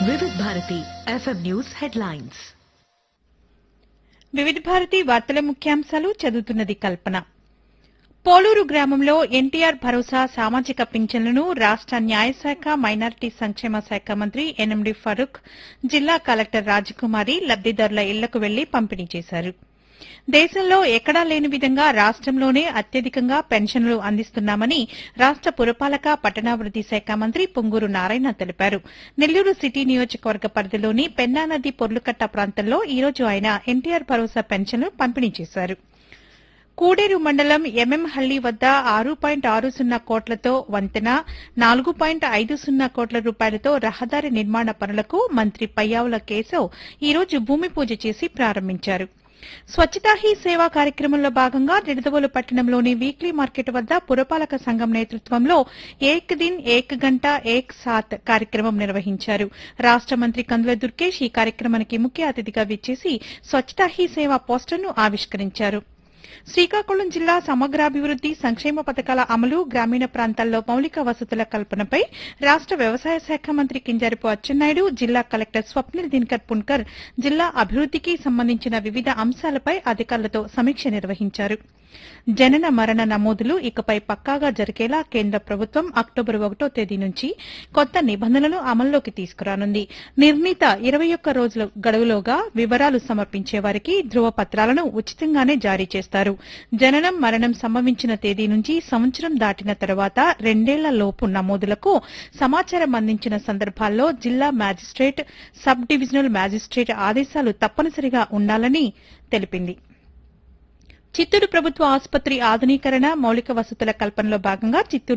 వివిధ Bharati FM news headlines వివిధ భారతి వార్తల ముఖ్యాంశాలు చదువుతున్నది కల్పన పోలూరు గ్రామంలో ఎన్టీఆర్ భరోసా సామాజిక పింఛన్లను రాష్ట న్యాయశాఖ మైనారిటీ సంక్షేమ శాఖ మంత్రి ఎన్ఎండి ఫరూక్ జిల్లా కలెక్టర్ రాజకుమారి లబ్దిదారుల ఇళ్లకు వెళ్లి పంపిణీ చేశారు దేశంలో ఎక్కడా లేని విధంగా రాష్టంలోనే అత్యధికంగా పెన్షన్లు అందిస్తున్నామని రాష్ట పురపాలక పట్టణాభివృద్ది శాఖ మంత్రి పొంగూరు నారాయణ తెలిపారు నెల్లూరు సిటీ నియోజకవర్గ పరిధిలోని పెన్నా నది పొర్లుకట్ట ప్రాంతంలో ఈ రోజు ఆయన ఎన్టీఆర్ భరోసా పెన్షన్లు పంపిణీ చేశారు కూడేరు మండలం ఎంఎంహళ్లి వద్ద ఆరు పాయింట్ ఆరు సున్నా కోట్లతో వంతెన నాలుగు పాయింట్ ఐదు సున్నా కోట్ల రూపాయలతో రహదారి నిర్మాణ పనులకు మంత్రి పయ్యావుల కేశవ్ ఈ రోజు భూమి పూజ చేసి ప్రారంభించారు స్వచ్ఛతా హీ సేవా కార్యక్రమంలో భాగంగా నిడదవోలు పట్టణంలోని వీక్లీ మార్కెట్ వద్ద పురపాలక సంఘం నేతృత్వంలో ఏక్ దిన్ ఏక్ గంట ఏక్ సాత్ కార్యక్రమం నిర్వహించారు రాష్ట మంత్రి కందుల దుర్గేష్ ఈ కార్యక్రమానికి ముఖ్య అతిథిగా విచ్చేసి స్వచ్ఛతా హీ సేవా పోస్టర్ను ఆవిష్కరించారు శ్రీకాకుళం జిల్లా సమగ్రాభివృద్ది సంక్షేమ పథకాల అమలు గ్రామీణ ప్రాంతాల్లో మౌలిక వసతుల కల్పనపై రాష్ట వ్యవసాయ శాఖ మంత్రి కింజారపు అచ్చెన్నాయుడు జిల్లా కలెక్టర్ స్వప్నిల్ దినకర్ పున్కర్ జిల్లా అభివృద్దికి సంబంధించిన వివిధ అంశాలపై అధికారులతో సమీక్ష నిర్వహించారు జనన మరణ నమోదులు ఇకపై పక్కాగా జరిగేలా కేంద్ర ప్రభుత్వం అక్టోబర్ ఒకటో తేదీ నుంచి కొత్త నిబంధనలను అమల్లోకి తీసుకురానుంది నిర్ణీత ఇరవై ఒక్క రోజుల గడువులోగా వివరాలు సమర్పించే వారికి ధృవపత్రాలను ఉచితంగానే జారీ చేస్తారు జననం మరణం సంభవించిన తేదీ నుంచి సంవత్సరం దాటిన తర్వాత రెండేళ్ల లోపు నమోదులకు సమాచారం అందించిన సందర్భాల్లో జిల్లా మ్యాజిస్ట్రేట్ సబ్ డివిజనల్ మ్యాజిస్ట్రేట్ ఆదేశాలు తప్పనిసరిగా ఉండాలని తెలిపింది చిత్తూరు ప్రభుత్వ ఆసుపత్రి ఆధునీకరణ మౌలిక వసతుల కల్పనలో భాగంగా చిత్తూరు